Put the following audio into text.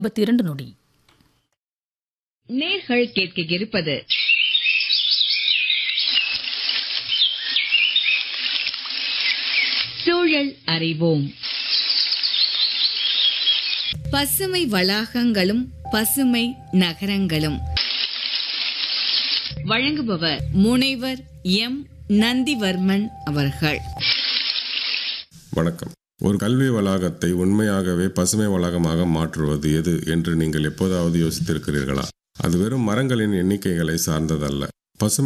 இருபத்தி இரண்டு நொடி நேர்கள் கேட்க இருப்பது சூழல் அறிவோம் பசுமை வளாகங்களும் பசுமை நகரங்களும் வழங்குபவர் முனைவர் எம் நந்திவர்மன் அவர்கள் வணக்கம் ஒரு கல்வி வளாகத்தை உண்மையாகவே பசுமை வளாகமாக மாற்றுவது எது என்று நீங்கள் எப்போதாவது யோசித்திருக்கிறீர்களா அது வெறும் மரங்களின் எண்ணிக்கைகளை சார்ந்ததல்ல பசுமை